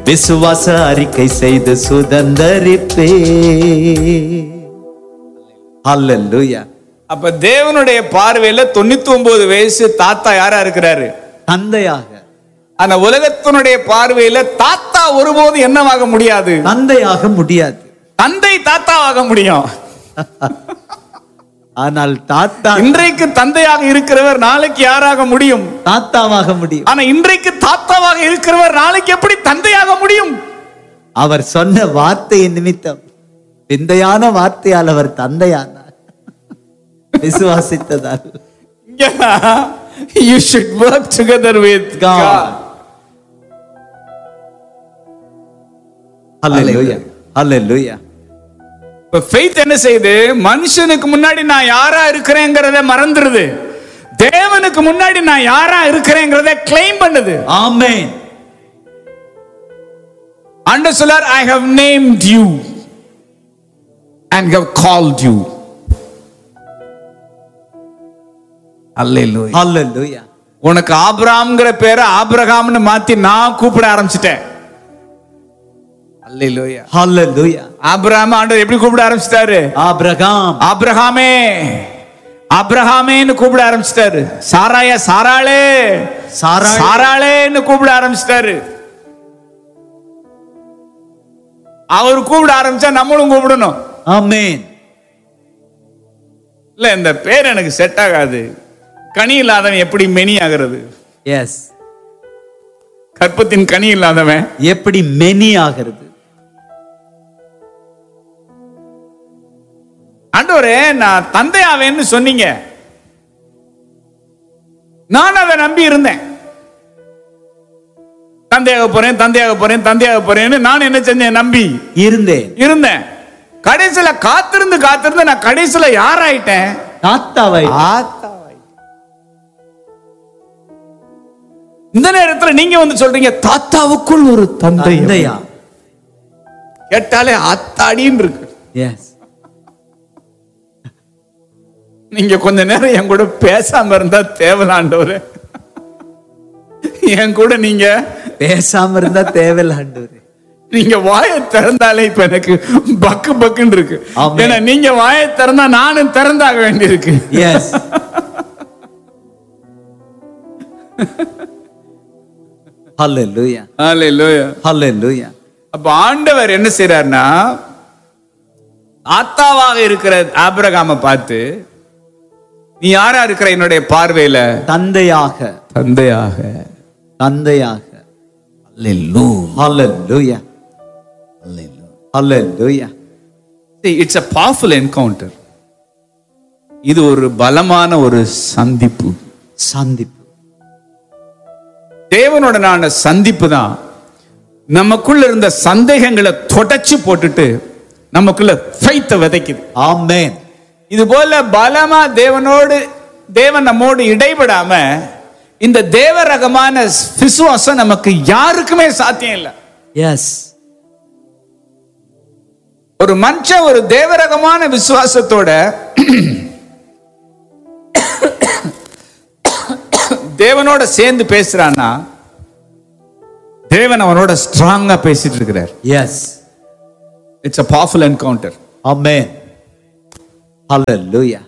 விசுவாச அறிக்கை செய்து சுதந்தரிப்பே ஹalleluya அப்ப தேவனுடைய பார்வையில தொண்ணூத்தி ஒன்பது வயசு தாத்தா யாரா இருக்கிறாரு தந்தையாக ஆனா உலகத்தினுடைய பார்வையில தாத்தா ஒருபோதும் என்னவாக முடியாது தந்தையாக முடியாது தந்தை தாத்தாவாக முடியும் ஆனால் தாத்தா இன்றைக்கு தந்தையாக இருக்கிறவர் நாளைக்கு யாராக முடியும் தாத்தாவாக முடியும் ஆனா இன்றைக்கு தாத்தாவாக இருக்கிறவர் நாளைக்கு எப்படி தந்தையாக முடியும் அவர் சொன்ன வார்த்தையின் நிமித்தம் விந்தையான வார்த்தையால் அவர் தந்தையானார் விசுவாசித்ததால் you should work together with God. Hallelujah. Hallelujah. இப்ப ஃபெய்த் என்ன செய்யுது மனுஷனுக்கு முன்னாடி நான் யாரா இருக்கிறேங்கிறத மறந்துருது தேவனுக்கு முன்னாடி நான் யாரா இருக்கிறேங்கிறத கிளைம் பண்ணுது Amen. ஆண்டவர் சொல்லார் I have named you and have called you hallelujah Hallelujah. உனக்கு ஆபிரகாம்ங்கிற பேரை ஆபிரகாம்னு மாத்தி நான் கூப்பிட ஆரம்பிச்சிட்டேன் அல்லேலூயா Hallelujah. ஆபிரகாம் ஆண்டவர் எப்படி கூப்பிட ஆரம்பிச்சிட்டாரு ஆபிரகாம் ஆபிரகாமே ஆபிரகாமேன்னு கூப்பிட ஆரம்பிச்சிட்டாரு சாராய சாராளே சாராளே. சாராளேன்னு கூப்பிட ஆரம்பிச்சிட்டாரு அவர் கூப்பிட ஆரம்பிச்சா நம்மளும் கூப்பிடணும் ஆமென் இல்ல இந்த பேர் எனக்கு செட் ஆகாது கனி இல்லாதவன் எப்படி மெனி ஆகிறது எஸ் கற்பத்தின் கனி இல்லாதவன் எப்படி மெனி ஆகிறது ஆண்டவரே நான் தந்தையாவேன்னு சொன்னீங்க நான் அதை நம்பி இருந்தேன் தந்தையாக போறேன் தந்தையாக போறேன் தந்தையாக போறேன்னு நான் என்ன செஞ்சேன் நம்பி இருந்தேன் இருந்தேன் கடைசியில காத்திருந்து காத்திருந்து நான் கடைசியில யாராயிட்டேன் தாத்தாவை இந்த நேரத்துல நீங்க வந்து சொல்றீங்க தாத்தாவுக்குள் ஒரு தந்தை தந்தையா கேட்டாலே அத்தாடின்னு இருக்கு எஸ் நீங்க கொஞ்ச நேரம் என் கூட பேசாம இருந்தா தேவலாண்டவர் என் கூட நீங்க பேசாம இருந்தா தேவையில்ல ஆண்டவரே நீங்க வாயை திறந்தாலே இப்ப எனக்கு பக்கு பக்குன்னு இருக்கு ஆமென். ஏன்னா நீங்க வாயை திறந்தா நானும் திறந்தாக வேண்டியிருக்கு எஸ் Hallelujah. Hallelujah. Hallelujah. அப்ப ஆண்டவர் என்ன செய்றாருன்னா ஆத்தாவாக இருக்கிற ஆபிரகாம பார்த்து நீ யாரா இருக்கிற என்னுடைய பார்வையில தந்தையாக தந்தையாக தந்தையாக Hallelujah. Hallelujah. It's a powerful encounter இது ஒரு பலமான ஒரு சந்திப்பு சந்திப்பு தேவனுடனான சந்திப்பு தான் நமக்குள்ள இருந்த சந்தேகங்களை தொடச்சு போட்டுட்டு நமக்குள்ள ஃபைத்தை விதைக்குது ஆமென் இது போல பலமா தேவனோடு தேவன் நம்மோடு இடைபடாம இந்த தேவ ரகமான விசுவாசம் நமக்கு யாருக்குமே சாத்தியம் இல்லை எஸ் ஒரு மனுஷன் ஒரு தேவரகமான விசுவாசத்தோட தேவனோட சேர்ந்து பேசுறான்னா தேவன் அவனோட ஸ்ட்ராங்கா பேசிட்டு இருக்கிறார் yes it's a powerful encounter amen Hallelujah.